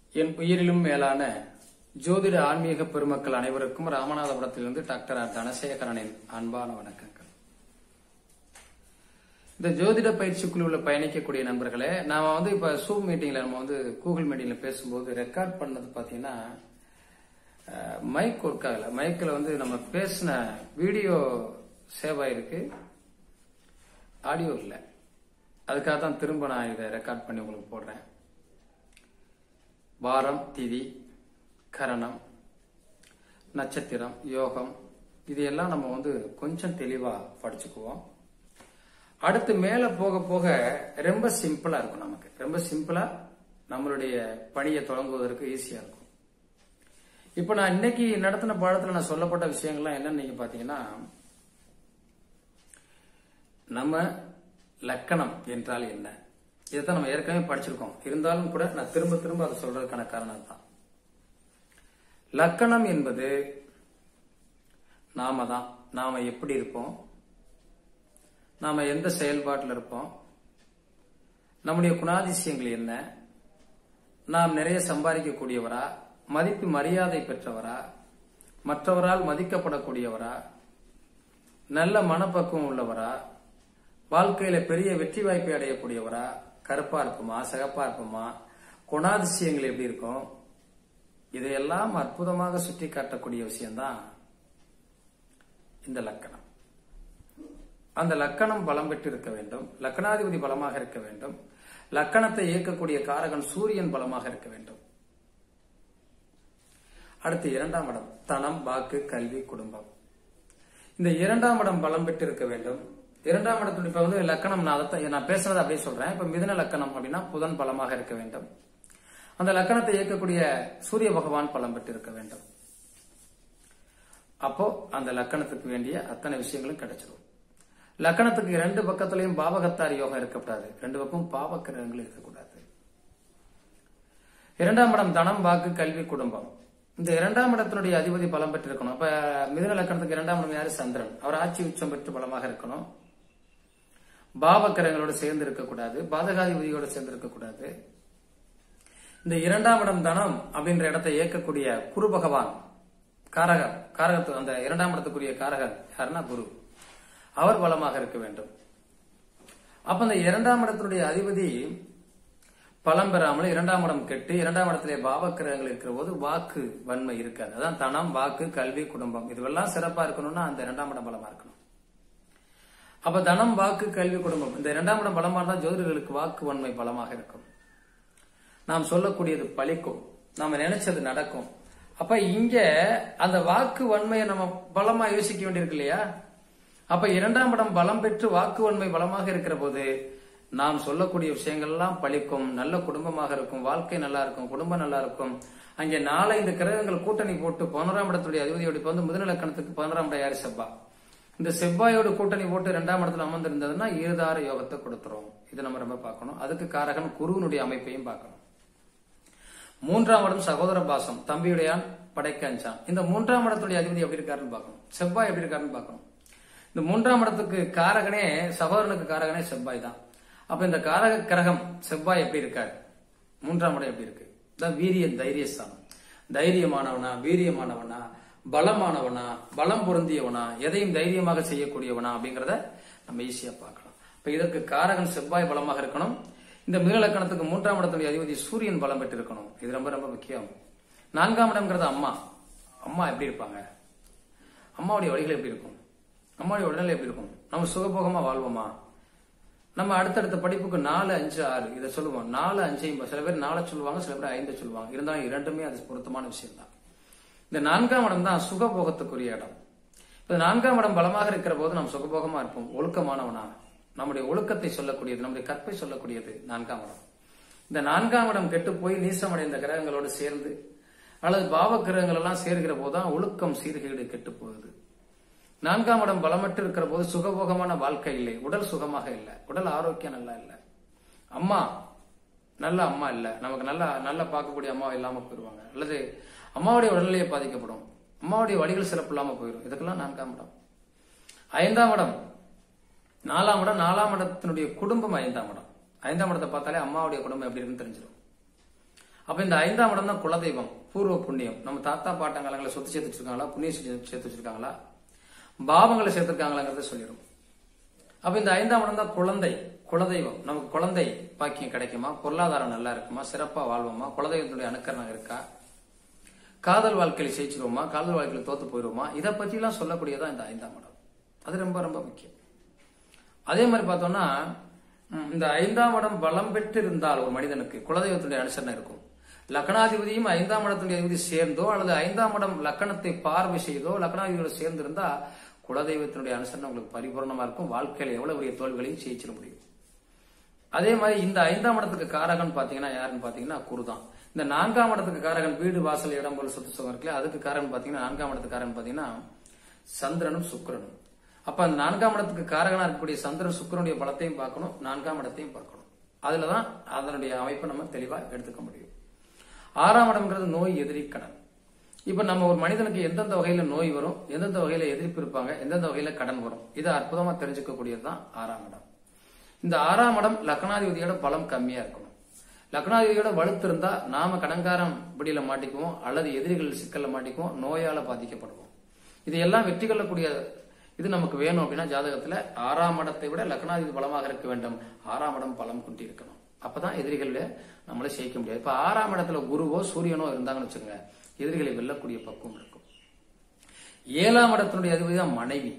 என் உயிரிலும் மேலான ஜோதிட ஆன்மீக பெருமக்கள் அனைவருக்கும் ராமநாதபுரத்திலிருந்து டாக்டர் ஆர் தனசேகரனின் அன்பான வணக்கங்கள் இந்த ஜோதிட பயிற்சி குழுவில் பயணிக்கக்கூடிய நண்பர்களே நாம வந்து இப்ப சூம் மீட்டிங்ல நம்ம வந்து கூகுள் மீட்டிங்ல பேசும்போது ரெக்கார்ட் பண்ணது பாத்தீங்கன்னா மைக் ஒர்க் ஆகல மைக்கில் வந்து நம்ம பேசின வீடியோ சேவ் ஆயிருக்கு ஆடியோ இல்லை அதுக்காக தான் திரும்ப நான் இதை ரெக்கார்ட் பண்ணி உங்களுக்கு போடுறேன் வாரம் திதி கரணம் நட்சத்திரம் யோகம் இது எல்லாம் நம்ம வந்து கொஞ்சம் தெளிவா படிச்சுக்குவோம் அடுத்து மேல போக போக ரொம்ப சிம்பிளா இருக்கும் நமக்கு ரொம்ப சிம்பிளா நம்மளுடைய பணியை தொடங்குவதற்கு ஈஸியா இருக்கும் இப்ப நான் இன்னைக்கு நடத்தின பாடத்துல நான் சொல்லப்பட்ட விஷயங்கள்லாம் என்னன்னு நீங்க பாத்தீங்கன்னா நம்ம லக்கணம் என்றால் என்ன இதைத்தான் நம்ம ஏற்கனவே படிச்சிருக்கோம் இருந்தாலும் கூட நான் திரும்ப திரும்ப அதை சொல்றதுக்கான காரணம் தான் லக்கணம் என்பது நாம தான் நாம எப்படி இருப்போம் நாம எந்த செயல்பாட்டில் இருப்போம் நம்முடைய குணாதிசயங்கள் என்ன நாம் நிறைய சம்பாதிக்கக்கூடியவரா மதிப்பு மரியாதை பெற்றவரா மற்றவரால் மதிக்கப்படக்கூடியவரா நல்ல மனப்பக்குவம் உள்ளவரா வாழ்க்கையில பெரிய வெற்றி வாய்ப்பை அடையக்கூடியவரா கருப்பா இருப்போமா சிகப்பா இருப்போமா குணாதிசயங்கள் எப்படி இருக்கும் இதையெல்லாம் அற்புதமாக சுட்டி காட்டக்கூடிய விஷயம்தான் இந்த லக்கணம் அந்த லக்கணம் பலம் பெற்று இருக்க வேண்டும் லக்கணாதிபதி பலமாக இருக்க வேண்டும் லக்கணத்தை இயக்கக்கூடிய காரகன் சூரியன் பலமாக இருக்க வேண்டும் அடுத்து இரண்டாம் இடம் தனம் வாக்கு கல்வி குடும்பம் இந்த இரண்டாம் இடம் பலம் பெற்று இருக்க வேண்டும் இரண்டாம் இடத்துல இப்ப வந்து லக்கணம் நான் அதை நான் பேசுறதை அப்படியே சொல்றேன் இப்ப மிதுன லக்கணம் அப்படின்னா புதன் பலமாக இருக்க வேண்டும் அந்த லக்கணத்தை இயக்கக்கூடிய சூரிய பகவான் பலம் பெற்று இருக்க வேண்டும் அப்போ அந்த லக்கணத்துக்கு வேண்டிய அத்தனை விஷயங்களும் கிடைச்சிடும் லக்கணத்துக்கு இரண்டு பக்கத்திலையும் பாவகத்தார் யோகம் இருக்கக்கூடாது ரெண்டு பக்கம் பாவக்கிரகங்கள் இருக்கக்கூடாது இரண்டாம் இடம் தனம் வாக்கு கல்வி குடும்பம் இந்த இரண்டாம் இடத்தினுடைய அதிபதி பலம் பெற்று இருக்கணும் இப்ப மிதுன லக்கணத்துக்கு இரண்டாம் இடம் யாரு சந்திரன் அவர் ஆட்சி உச்சம் பெற்று பலமாக இருக்கணும் பாவக்கிரகங்களோட சேர்ந்து இருக்கக்கூடாது பாதகாதிபதியோட சேர்ந்து இருக்கக்கூடாது இந்த இரண்டாம் இடம் தனம் அப்படின்ற இடத்தை இயக்கக்கூடிய குரு பகவான் காரகர் காரகத்து அந்த இரண்டாம் இடத்துக்குரிய காரகர் யாருன்னா குரு அவர் பலமாக இருக்க வேண்டும் அப்ப அந்த இரண்டாம் இடத்தினுடைய அதிபதி பலம் பெறாமல் இரண்டாம் இடம் கெட்டு இரண்டாம் இடத்திலே பாவக்கிரகங்கள் இருக்கிற போது வாக்கு வன்மை இருக்காது அதான் தனம் வாக்கு கல்வி குடும்பம் இதுவெல்லாம் சிறப்பா இருக்கணும்னா அந்த இரண்டாம் இடம் பலமா இருக்கணும் அப்ப தனம் வாக்கு கல்வி குடும்பம் இந்த இரண்டாம் இடம் பலமா இருந்தால் ஜோதிடர்களுக்கு வாக்கு வன்மை பலமாக இருக்கும் நாம் சொல்லக்கூடியது பழிக்கும் நாம நினைச்சது நடக்கும் அப்ப இங்க அந்த வாக்கு வன்மையை நம்ம பலமா யோசிக்க வேண்டியிருக்கு இல்லையா அப்ப இரண்டாம் இடம் பலம் பெற்று வாக்கு வன்மை பலமாக இருக்கிற போது நாம் சொல்லக்கூடிய விஷயங்கள் எல்லாம் பழிக்கும் நல்ல குடும்பமாக இருக்கும் வாழ்க்கை நல்லா இருக்கும் குடும்பம் நல்லா இருக்கும் அங்கே நாளை இந்த கிரகங்கள் கூட்டணி போட்டு பதினோராம் இடத்துடைய அதிபதியோட இப்ப வந்து முதலிலக்கணத்துக்கு பதினோராம் இடம் யாரு செவ்வா இந்த செவ்வாயோட கூட்டணி போட்டு இரண்டாம் இடத்துல அமர்ந்திருந்ததுன்னா இருதார யோகத்தை கொடுத்துரும் இது நம்ம ரொம்ப பார்க்கணும் அதுக்கு காரகன் குருவனுடைய அமைப்பையும் பார்க்கணும் மூன்றாம் இடம் சகோதர பாசம் தம்பியுடையான் படைக்க அஞ்சான் இந்த மூன்றாம் இடத்துடைய அதிபதி எப்படி இருக்காருன்னு பார்க்கணும் செவ்வாய் எப்படி இருக்காருன்னு பார்க்கணும் இந்த மூன்றாம் இடத்துக்கு காரகனே சகோதரனுக்கு காரகனே செவ்வாய் தான் அப்ப இந்த காரக கிரகம் செவ்வாய் எப்படி இருக்காரு மூன்றாம் இடம் எப்படி இருக்கு இதான் வீரிய தைரியஸ்தானம் தைரியமானவனா வீரியமானவனா பலமானவனா பலம் பொருந்தியவனா எதையும் தைரியமாக செய்யக்கூடியவனா அப்படிங்கறத நம்ம ஈஸியா பார்க்கலாம் இப்ப இதற்கு காரகன் செவ்வாய் பலமாக இருக்கணும் இந்த மிருகலக்கணத்துக்கு மூன்றாம் இடத்துடைய அதிபதி சூரியன் பலம் பெற்று இருக்கணும் இது ரொம்ப ரொம்ப முக்கியம் நான்காம் இடம்ங்கிறது அம்மா அம்மா எப்படி இருப்பாங்க அம்மாவுடைய வழிகள் எப்படி இருக்கும் அம்மாவுடைய உடல்நிலை எப்படி இருக்கும் நம்ம சுகபோகமா வாழ்வோமா நம்ம அடுத்தடுத்த படிப்புக்கு நாலு அஞ்சு ஆறு இதை சொல்லுவோம் நாலு அஞ்சையும் சில பேர் நாலு சொல்லுவாங்க சில பேர் ஐந்து சொல்லுவாங்க இருந்தாலும் இரண்டுமே அது பொருத்தமான விஷயம் தான் இந்த நான்காம் இடம் தான் சுகபோகத்துக்குரிய இடம் இப்ப நான்காம் இடம் பலமாக இருக்கிற போது நம்ம சுகபோகமா இருப்போம் ஒழுக்கமானவனா நம்முடைய ஒழுக்கத்தை சொல்லக்கூடியது நம்முடைய கற்பை சொல்லக்கூடியது நான்காம் இடம் இந்த நான்காம் இடம் கெட்டு போய் நீசமடைந்த கிரகங்களோடு சேர்ந்து அல்லது பாவ கிரகங்கள் எல்லாம் சேர்கிற போதுதான் ஒழுக்கம் சீர்கேடு கெட்டு போகுது நான்காம் இடம் பலமற்று இருக்கிற போது சுகபோகமான வாழ்க்கை இல்லை உடல் சுகமாக இல்லை உடல் ஆரோக்கியம் நல்லா இல்லை அம்மா நல்ல அம்மா இல்லை நமக்கு நல்லா நல்லா பார்க்கக்கூடிய அம்மா இல்லாம போயிருவாங்க அல்லது அம்மாவுடைய உடல்நிலையை பாதிக்கப்படும் அம்மாவுடைய வழிகள் சிறப்பு இல்லாம போயிடும் இதுக்கெல்லாம் நான்காம் இடம் ஐந்தாம் இடம் நாலாம் இடம் நாலாம் இடத்தினுடைய குடும்பம் ஐந்தாம் இடம் ஐந்தாம் இடத்தை பார்த்தாலே அம்மாவுடைய குடும்பம் எப்படி இருக்குன்னு தெரிஞ்சிடும் அப்ப இந்த ஐந்தாம் இடம் தான் குலதெய்வம் பூர்வ புண்ணியம் நம்ம தாத்தா பாட்டங்காலங்களை சொத்து சேர்த்து வச்சிருக்காங்களா புண்ணியம் சேர்த்து சேர்த்து வச்சிருக்காங்களா பாவங்களை சேர்த்திருக்காங்களாங்கிறத சொல்லிடும் அப்ப இந்த ஐந்தாம் இடம் தான் குழந்தை குலதெய்வம் நமக்கு குழந்தை பாக்கியம் கிடைக்குமா பொருளாதாரம் நல்லா இருக்குமா சிறப்பா வாழ்வோமா குலதெய்வத்தினுடைய அனுக்கரணம் இருக்கா காதல் வாழ்க்கையில ஜெயிச்சிருவோமா காதல் வாழ்க்கையில தோத்து போயிருவோமா இதை பத்தி எல்லாம் சொல்லக்கூடியதான் இந்த ஐந்தாம் இடம் அது ரொம்ப ரொம்ப முக்கியம் அதே மாதிரி பார்த்தோம்னா ம், இந்த ஐந்தாம் இடம் பலம் பெற்று இருந்தால் ஒரு மனிதனுக்கு குலதெய்வத்துடைய அனுசரணை இருக்கும் லக்னாதிபதியும் ஐந்தாம் இடத்துடைய அதிபதி சேர்ந்தோ அல்லது ஐந்தாம் இடம் லக்கணத்தை பார்வை செய்தோ லக்னாதிபதியோட சேர்ந்து இருந்தா குலதெய்வத்தினுடைய அனுசரணை உங்களுக்கு பரிபூர்ணமா இருக்கும் வாழ்க்கையில எவ்வளவு பெரிய தோல்விகளையும் ஜெயிச்சிட முடியும் அதே மாதிரி இந்த ஐந்தாம் இடத்துக்கு காரகன் பாத்தீங்கன்னா யாருன்னு பாத்தீங்கன்னா குரு தான் இந்த நான்காம் இடத்துக்கு காரகன் வீடு வாசல் இடம் போல சொத்து சுகம் இருக்குல்ல அதுக்கு காரகன் பாத்தீங்கன்னா நான்காம் இடத்துக்கு காரகன் பாத்தீங்கன்னா சந்திரனும் சுக்கிரனும் அப்ப அந்த நான்காம் இடத்துக்கு காரகனா இருக்கக்கூடிய சந்திரன் சுக்கிரனுடைய பலத்தையும் பார்க்கணும் நான்காம் இடத்தையும் பார்க்கணும் அதுலதான் அதனுடைய அமைப்பை நம்ம தெளிவா எடுத்துக்க முடியும் ஆறாம் இடம்ங்கிறது நோய் எதிரி கடன் இப்ப நம்ம ஒரு மனிதனுக்கு எந்தெந்த வகையில நோய் வரும் எந்தெந்த வகையில எதிர்ப்பு இருப்பாங்க எந்தெந்த வகையில கடன் வரும் இதை அற்புதமா தெரிஞ்சுக்கக்கூடியதுதான் ஆறாம் இடம் இந்த ஆறாம் இடம் லக்னாதிபதியோட பலம் கம்மியா இருக்கணும் லக்னாதிபதியோட வலுத்து இருந்தா நாம கடன்காரம் பிடியில மாட்டிக்குவோம் அல்லது எதிரிகள் சிக்கல்ல மாட்டிக்குவோம் நோயால பாதிக்கப்படுவோம் இது எல்லாம் வெற்றி கொள்ளக்கூடிய இது நமக்கு வேணும் அப்படின்னா ஜாதகத்துல ஆறாம் இடத்தை விட லக்னாதிபதி பலமாக இருக்க வேண்டும் ஆறாம் இடம் பலம் கொண்டு இருக்கணும் அப்பதான் எதிரிகள்ல நம்மளை ஜெயிக்க முடியாது இப்ப ஆறாம் இடத்துல குருவோ சூரியனோ இருந்தாங்கன்னு வச்சுக்கோங்க எதிரிகளை வெல்லக்கூடிய பக்குவம் இருக்கும் ஏழாம் இடத்தினுடைய அதிபதி தான் மனைவி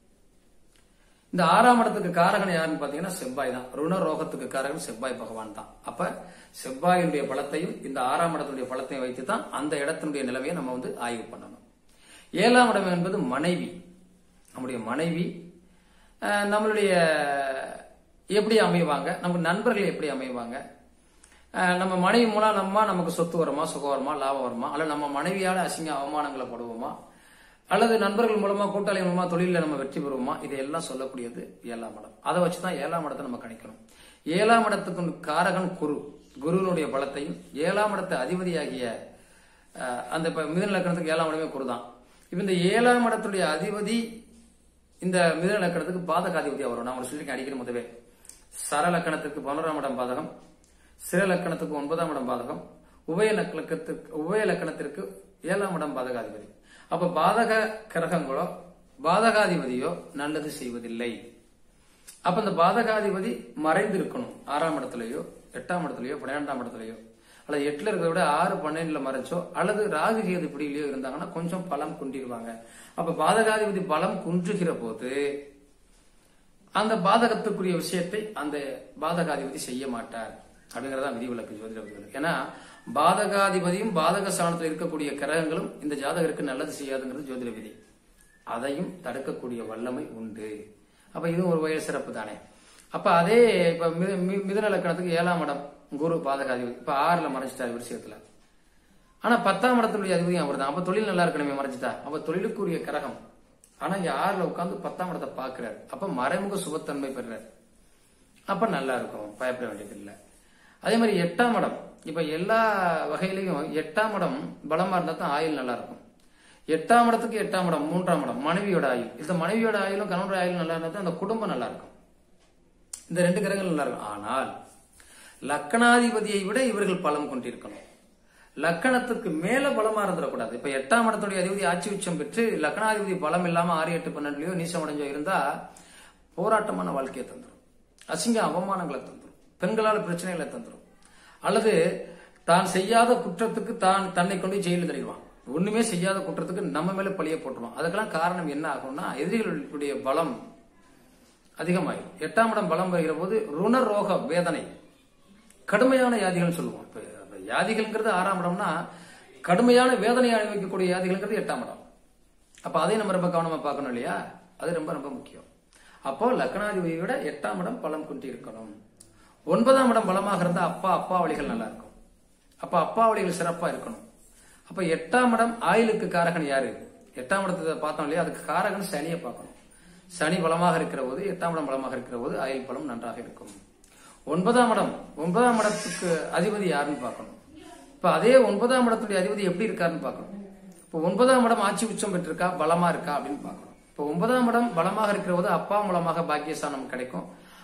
இந்த ஆறாம் இடத்துக்கு காரகன் யாருன்னு பாத்தீங்கன்னா செவ்வாய் தான் ருண ரோகத்துக்கு காரகன் செவ்வாய் பகவான் தான் அப்ப செவ்வாயினுடைய பலத்தையும் இந்த ஆறாம் இடத்துடைய பலத்தையும் வைத்து தான் அந்த இடத்தினுடைய நிலைமையை நம்ம வந்து ஆய்வு பண்ணணும் ஏழாம் இடம் என்பது மனைவி நம்முடைய மனைவி அஹ், நம்மளுடைய எப்படி அமைவாங்க நம்ம நண்பர்கள் எப்படி அமைவாங்க அஹ், நம்ம மனைவி மூலம் நம்ம நமக்கு சொத்து வருமா சுகம் வருமா லாபம் வருமா அல்லது நம்ம மனைவியால அசிங்க அவமானங்களை படுவோமா அல்லது நண்பர்கள் மூலமா கூட்டாளி மூலமா தொழில நம்ம வெற்றி பெறுவோமா இதையெல்லாம் சொல்லக்கூடியது ஏழாம் இடம் அதை வச்சுதான் ஏழாம் இடத்தை நம்ம கணிக்கணும் ஏழாம் இடத்துக்கு காரகன் குரு குருவினுடைய பலத்தையும் ஏழாம் இடத்தை அதிபதியாகிய அஹ், அந்த இப்ப மிதுன லக்கணத்துக்கு ஏழாம் இடமே குரு தான் இப்ப இந்த ஏழாம் இடத்துடைய அதிபதி இந்த மிதுன லக்கணத்துக்கு பாதகாதிபதியா வரும் நான் உங்களுக்கு சொல்லியிருக்கேன் அடிக்கிற முதவே சர லக்கணத்துக்கு பதினோராம் இடம் பாதகம் சிற லக்கணத்துக்கு ஒன்பதாம் இடம் பாதகம் உபய லக்கணத்திற்கு உபய லக்கணத்திற்கு ஏழாம் இடம் பாதகாதிபதி அப்ப பாதக கிரகங்களோ பாதகாதிபதியோ நல்லது செய்வதில்லை அப்ப இந்த பாதகாதிபதி மறைந்து இருக்கணும் ஆறாம் இடத்துலயோ எட்டாம் இடத்துலயோ பன்னிரெண்டாம் இடத்துலயோ அல்லது எட்டுல இருக்கிறத விட ஆறு பன்னெண்டுல மறைச்சோ அல்லது ராகு கேது பிடியிலயோ இருந்தாங்கன்னா கொஞ்சம் பலம் குன்றிடுவாங்க அப்ப பாதகாதிபதி பலம் குன்றுகிற போது அந்த பாதகத்துக்குரிய விஷயத்தை அந்த பாதகாதிபதி செய்ய மாட்டார் அப்படிங்கறதா விதிவிலக்கு ஜோதிட விதிவிலக்கு ஏன்னா பாதகாதிபதியும் பாதக ஸ்தானத்தில் இருக்கக்கூடிய கிரகங்களும் இந்த ஜாதகருக்கு நல்லது செய்யாதுங்கிறது ஜோதிட விதி அதையும் தடுக்கக்கூடிய வல்லமை உண்டு அப்ப இதுவும் ஒரு வகையில் சிறப்பு தானே அப்ப அதே இப்ப மி- மி- மிதுன லக்கணத்துக்கு ஏழாம் இடம் குரு பாதகாதிபதி இப்ப ஆறுல மறைச்சிட்டார் விஷயத்துல ஆனா பத்தாம் இடத்துடைய அதிபதியும் அவர் தான் அப்ப தொழில் நல்லா இருக்கணுமே மறைச்சிட்டா அப்ப தொழிலுக்குரிய கிரகம் ஆனா இங்க ஆறுல உட்கார்ந்து பத்தாம் இடத்தை பாக்குறாரு அப்ப மறைமுக சுபத்தன்மை பெறுறாரு அப்ப நல்லா இருக்கும் பயப்பட வேண்டியது இல்ல அதே மாதிரி எட்டாம் இடம் இப்ப எல்லா வகையிலையும் எட்டாம் இடம் பலமா இருந்தா தான் ஆயுள் நல்லா இருக்கும் எட்டாம் இடத்துக்கு எட்டாம் இடம் மூன்றாம் இடம் மனைவியோட ஆயுள் இந்த மனைவியோட ஆயுளும் கணவனோட ஆயுள் நல்லா இருந்தா தான் அந்த குடும்பம் நல்லா இருக்கும் இந்த ரெண்டு கிரகங்கள் நல்லா இருக்கும் ஆனால் லக்கணாதிபதியை விட இவர்கள் பலம் கொண்டிருக்கணும் லக்கணத்துக்கு மேல பலமா இருந்துடக்கூடாது இப்ப எட்டாம் இடத்துடைய அதிபதி ஆட்சி உச்சம் பெற்று லக்கணாதிபதி பலம் இல்லாம ஆறு எட்டு பன்னெண்டுலயோ நீசம் அடைஞ்சோ இருந்தா போராட்டமான வாழ்க்கையை தந்துரும் அசிங்க அவமானங்களை தந்துரும் பெண்களால் பிரச்சனைகளை தந்துரும் அல்லது தான் செய்யாத குற்றத்துக்கு தான் தன்னை கொண்டு ஜெயிலில் தள்ளிடுவான் ஒண்ணுமே செய்யாத குற்றத்துக்கு நம்ம மேல பழிய போட்டுருவான் அதுக்கெல்லாம் காரணம் என்ன ஆகும்னா எதிரிகளுடைய பலம் அதிகமாயிடும் எட்டாம் இடம் பலம் வருகிற போது ருண ரோக வேதனை கடுமையான வியாதிகள் சொல்லுவோம் இப்ப இப்ப வியாதிகள்ங்கிறது ஆறாம் இடம்னா கடுமையான வேதனையை அனுபவிக்கக்கூடிய வியாதிகள்ங்கிறது எட்டாம் இடம் அப்ப அதை நம்ம ரொம்ப கவனமா பார்க்கணும் இல்லையா அது ரொம்ப ரொம்ப முக்கியம் அப்போ லக்னாதிபதியை விட எட்டாம் இடம் பலம் கொண்டு இருக்கணும் ஒன்பதாம் இடம் பலமாக இருந்தா அப்பா அப்பா வழிகள் நல்லா இருக்கும் அப்ப அப்பா வழிகள் சிறப்பா இருக்கணும் அப்ப எட்டாம் இடம் ஆயுளுக்கு காரகன் யாரு எட்டாம் இடத்தை பார்த்தோம் இல்லையா அதுக்கு காரகன் சனியை பார்க்கணும் சனி பலமாக இருக்கிற போது எட்டாம் இடம் பலமாக இருக்கிற போது ஆயுள் பலம் நன்றாக இருக்கும் ஒன்பதாம் இடம் ஒன்பதாம் இடத்துக்கு அதிபதி யாருன்னு பார்க்கணும் இப்ப அதே ஒன்பதாம் இடத்துடைய அதிபதி எப்படி இருக்காருன்னு பார்க்கணும் இப்ப ஒன்பதாம் இடம் ஆட்சி உச்சம் பெற்றிருக்கா பலமா இருக்கா அப்படின்னு பார்க்கணும் இப்ப ஒன்பதாம் இடம் பலமாக இருக்கிற போது அப்பா மூலமாக பாக்கியஸ்தானம் கிடைக்கும்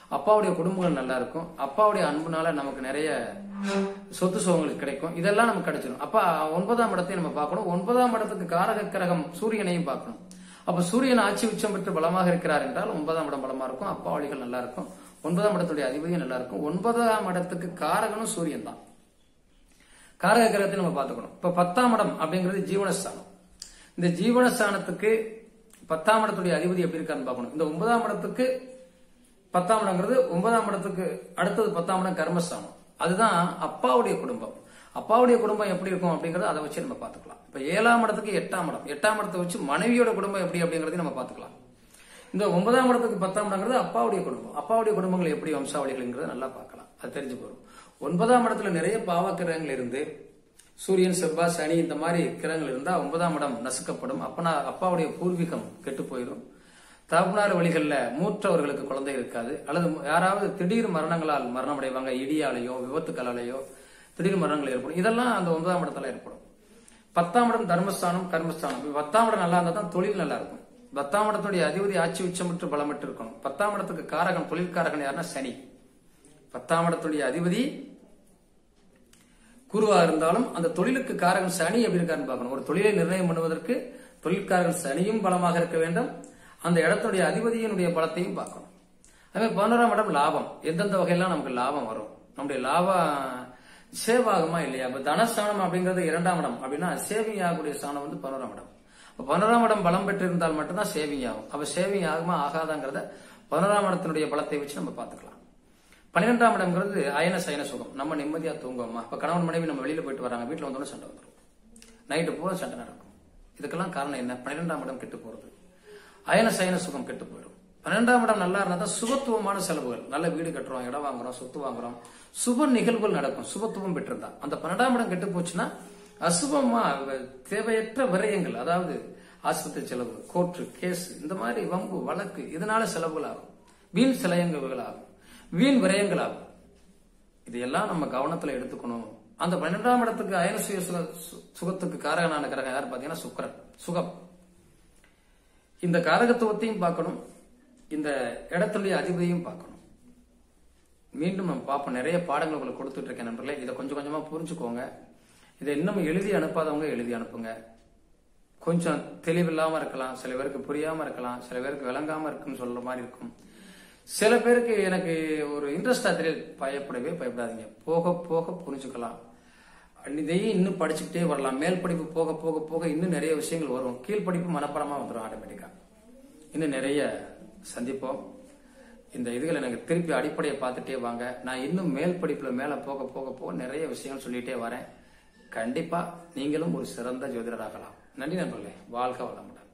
அப்பாவுடைய குடும்பங்கள் நல்லா இருக்கும் அப்பாவுடைய அன்புனால நமக்கு நிறைய சொத்து சுகங்கள் கிடைக்கும் இதெல்லாம் நமக்கு கிடைச்சிடும் அப்ப ஒன்பதாம் இடத்தையும் நம்ம பார்க்கணும் ஒன்பதாம் இடத்துக்கு காரக கிரகம் சூரியனையும் பார்க்கணும் அப்ப சூரியன் ஆட்சி உச்சம் பெற்று பலமாக இருக்கிறார் என்றால் ஒன்பதாம் இடம் பலமா இருக்கும் அப்பா வழிகள் நல்லா இருக்கும் ஒன்பதாம் இடத்துடைய அதிபதியும் நல்லா இருக்கும் ஒன்பதாம் இடத்துக்கு காரகனும் சூரியன் தான் காரக கிரகத்தை நம்ம பார்த்துக்கணும் இப்ப பத்தாம் இடம் அப்படிங்கிறது ஜீவனஸ்தானம் இந்த ஜீவனஸ்தானத்துக்கு பத்தாம் இடத்துடைய அதிபதி எப்படி இருக்கான்னு பார்க்கணும் இந்த ஒன்பதாம் இடத்துக்கு பத்தாம் இடங்கிறது ஒன்பதாம் இடத்துக்கு அடுத்தது பத்தாம் இடம் கர்மஸ்தானம் அதுதான் அப்பாவுடைய குடும்பம் அப்பாவுடைய குடும்பம் எப்படி இருக்கும் அப்படிங்கறத அதை வச்சு நம்ம பார்த்துக்கலாம் இப்ப ஏழாம் இடத்துக்கு எட்டாம் இடம் எட்டாம் இடத்தை வச்சு மனைவியோட குடும்பம் எப்படி அப்படிங்கறதையும் நம்ம பார்த்துக்கலாம் இந்த ஒன்பதாம் இடத்துக்கு பத்தாம் இடங்கிறது அப்பாவுடைய குடும்பம் அப்பாவுடைய குடும்பங்கள் எப்படி வம்சாவளிகள்ங்கிறத நல்லா பார்க்கலாம் அது தெரிஞ்சு போகும் ஒன்பதாம் இடத்துல நிறைய பாவ கிரகங்கள் இருந்து சூரியன் செவ்வாய் சனி இந்த மாதிரி கிரகங்கள் இருந்தா ஒன்பதாம் இடம் நசுக்கப்படும் அப்பனா அப்பாவுடைய பூர்வீகம் கெட்டு போயிடும் தகப்பனார் வழிகள்ல மூற்றவர்களுக்கு குழந்தை இருக்காது அல்லது யாராவது திடீர் மரணங்களால் மரணம் அடைவாங்க இடியாலேயோ விபத்துக்களாலேயோ திடீர் மரணங்கள் ஏற்படும் இதெல்லாம் அந்த ஒன்பதாம் இடத்துல ஏற்படும் பத்தாம் இடம் தர்மஸ்தானம் கர்மஸ்தானம் இப்ப பத்தாம் இடம் நல்லா இருந்தா தான் தொழில் நல்லா இருக்கும் பத்தாம் இடத்துடைய அதிபதி ஆட்சி உச்சம் பெற்று பலம் பெற்று இருக்கணும் பத்தாம் இடத்துக்கு காரகன் தொழில்காரகன் யாருன்னா சனி பத்தாம் இடத்துடைய அதிபதி குருவா இருந்தாலும் அந்த தொழிலுக்கு காரகன் சனி எப்படி இருக்காருன்னு பார்க்கணும் ஒரு தொழிலை நிர்ணயம் பண்ணுவதற்கு தொழிற்காரகன் சனியும் பலமாக இருக்க வேண்டும் அந்த இடத்துடைய அதிபதியினுடைய பலத்தையும் பார்க்கணும் அதே பதினோராம் இடம் லாபம் எந்தெந்த வகையெல்லாம் நமக்கு லாபம் வரும் நம்முடைய லாபம் சேவ் ஆகுமா இல்லையா இப்ப தனஸ்தானம் அப்படிங்கிறது இரண்டாம் இடம் அப்படின்னா சேவிங் ஆகக்கூடிய ஸ்தானம் வந்து பதினோராம் இடம் இப்ப பதினோராம் இடம் பலம் பெற்றிருந்தால் மட்டும்தான் சேவிங் ஆகும் அப்ப சேவிங் ஆகுமா ஆகாதாங்கிறத பதினோராம் இடத்தினுடைய பலத்தை வச்சு நம்ம பார்த்துக்கலாம் பன்னிரெண்டாம் இடம்ங்கிறது அயன சயன சுகம் நம்ம நிம்மதியா தூங்குவோமா இப்ப கணவன் மனைவி நம்ம வெளியில போயிட்டு வராங்க வீட்டுல வந்தோட சண்டை வந்துடும் நைட்டு பூரா சண்டை நடக்கும் இதுக்கெல்லாம் காரணம் என்ன பன்னிரெண்டாம் இடம் கெட்டு போறது அயன சயன சுகம் கெட்டு போயிடும் பன்னெண்டாம் இடம் நல்லா இருந்தா தான் சுபத்துவமான செலவுகள் நல்ல வீடு கட்டுறோம் இடம் வாங்குறோம் சொத்து வாங்குறோம் சுப நிகழ்வுகள் நடக்கும் சுபத்துவம் பெற்றிருந்தா அந்த பன்னெண்டாம் இடம் கெட்டு போச்சுன்னா அசுபமா தேவையற்ற விரயங்கள் அதாவது ஆஸ்பத்திரி செலவு கோர்ட்டு கேஸ் இந்த மாதிரி வம்பு வழக்கு இதனால செலவுகள் ஆகும் வீண் சிலையங்கள் ஆகும் வீண் விரயங்கள் ஆகும் இதையெல்லாம் நம்ம கவனத்துல எடுத்துக்கணும் அந்த பன்னெண்டாம் இடத்துக்கு அயனசுய சுக சு- சுகத்துக்கு காரகனான கிரகம் யார் பாத்தீங்கன்னா சுக்கரன் சுகம் இந்த காரகத்துவத்தையும் பார்க்கணும் இந்த இடத்துடைய அதிபதியும் பார்க்கணும் மீண்டும் நம்ம பார்ப்போம் நிறைய பாடங்கள் உங்களுக்கு கொடுத்துட்டு இருக்கேன் நண்பர்களே இதை கொஞ்சம் கொஞ்சமா புரிஞ்சுக்கோங்க இதை இன்னும் எழுதி அனுப்பாதவங்க எழுதி அனுப்புங்க கொஞ்சம் தெளிவில்லாம இருக்கலாம் சில பேருக்கு புரியாம இருக்கலாம் சில பேருக்கு விளங்காம இருக்குன்னு சொல்ற மாதிரி இருக்கும் சில பேருக்கு எனக்கு ஒரு இன்ட்ரெஸ்டா தெரியாது பயப்படவே பயப்படாதீங்க போக போக புரிஞ்சுக்கலாம் இதையும் இன்னும் படிச்சுக்கிட்டே வரலாம் மேல் படிப்பு போக போக போக இன்னும் நிறைய விஷயங்கள் வரும் கீழ்ப்படிப்பு மனப்படமா வந்துடும் ஆட்டோமேட்டிக்கா இன்னும் நிறைய சந்திப்போம் இந்த இதுகளை எனக்கு திருப்பி அடிப்படையை பார்த்துட்டே வாங்க நான் இன்னும் மேல் படிப்புல மேல போக போக போக நிறைய விஷயங்கள் சொல்லிட்டே வரேன் கண்டிப்பா நீங்களும் ஒரு சிறந்த ஜோதிடராகலாம் நன்றி நண்பர்களே வாழ்க வளமுடன்